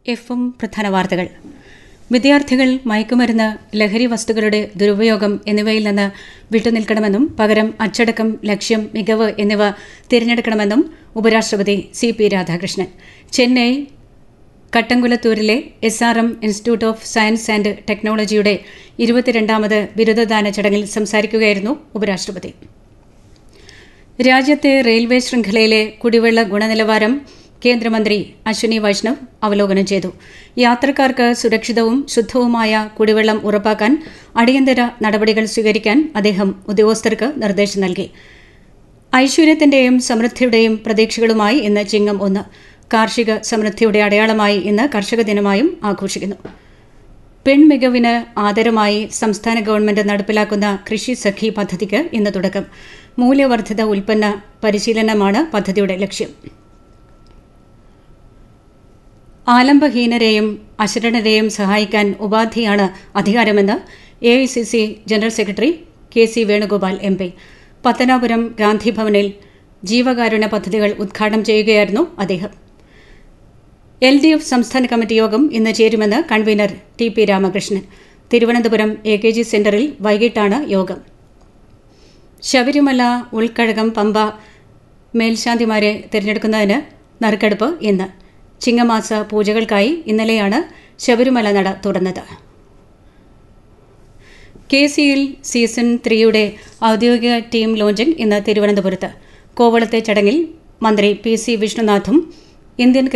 എഫും പ്രധാന വാർത്തകൾ വിദ്യാർത്ഥികൾ മയക്കുമരുന്ന് ലഹരി വസ്തുക്കളുടെ ദുരുപയോഗം എന്നിവയിൽ നിന്ന് വിട്ടുനിൽക്കണമെന്നും പകരം അച്ചടക്കം ലക്ഷ്യം മികവ് എന്നിവ തിരഞ്ഞെടുക്കണമെന്നും ഉപരാഷ്ട്രപതി സി പി രാധാകൃഷ്ണൻ ചെന്നൈ കട്ടങ്കുലത്തൂരിലെ S R M institute of science and ടെക്നോളജിയുടെ ഇരുപത്തിരണ്ടാമത് ബിരുദദാന ചടങ്ങിൽ സംസാരിക്കുകയായിരുന്നു ഉപരാഷ്ട്രപതി രാജ്യത്തെ റെയിൽവേ ശൃംഖലയിലെ കുടിവെള്ള ഗുണനിലവാരം കേന്ദ്രമന്ത്രി അശ്വിനി വൈഷ്ണവ് അവലോകനം ചെയ്തു യാത്രക്കാർക്ക് സുരക്ഷിതവും ശുദ്ധവുമായ കുടിവെള്ളം ഉറപ്പാക്കാൻ അടിയന്തര നടപടികൾ സ്വീകരിക്കാൻ അദ്ദേഹം ഉദ്യോഗസ്ഥർക്ക് നിർദ്ദേശം നൽകി ഐശ്വര്യത്തിന്റെയും സമൃദ്ധിയുടെയും പ്രതീക്ഷകളുമായി ഇന്ന് ചിങ്ങം ഒന്ന് കാർഷിക സമൃദ്ധിയുടെ അടയാളമായി ഇന്ന് കർഷക ദിനമായും ആഘോഷിക്കുന്നു പെൺമികവിന് ആദരമായി സംസ്ഥാന ഗവൺമെന്റ് നടപ്പിലാക്കുന്ന കൃഷി സഖി പദ്ധതിക്ക് ഇന്ന് തുടക്കം മൂല്യവർദ്ധിത ഉൽപ്പന്ന പരിശീലനമാണ് പദ്ധതിയുടെ ലക്ഷ്യം ആലംബഹീനരെയും അശരണരെയും സഹായിക്കാൻ ഉപാധിയാണ് അധികാരമെന്ന് A I C C general secretary K C Venugopal M P Pathanapuram ഗാന്ധിഭവനിൽ ജീവകാരുണ്യ പദ്ധതികൾ ഉദ്ഘാടനം ചെയ്യുകയായിരുന്നു അദ്ദേഹം എൽ ഡി എഫ് സംസ്ഥാന കമ്മിറ്റി യോഗം ഇന്ന് ചേരുമെന്ന് convener T P Ramakrishnan Thiruvananthapuram A K G സെന്ററിൽ വൈകിട്ടാണ് യോഗം ശബരിമല ഉൾക്കഴകം പമ്പ മേൽശാന്തിമാരെ തിരഞ്ഞെടുക്കുന്നതിന് നറുക്കെടുപ്പ് ഇന്ന് ചിങ്ങമാസ പൂജകൾക്കായി ഇന്നലെയാണ് ശബരിമല നട തുറന്നത് കെ സിയിൽ സീസൺ ത്രീയുടെ ഔദ്യോഗിക ടീം ലോഞ്ചിംഗ് ഇന്ന് തിരുവനന്തപുരത്ത് കോവളത്തെ ചടങ്ങിൽ മന്ത്രി പി സി വിഷ്ണുനാഥും ഇന്ത്യൻ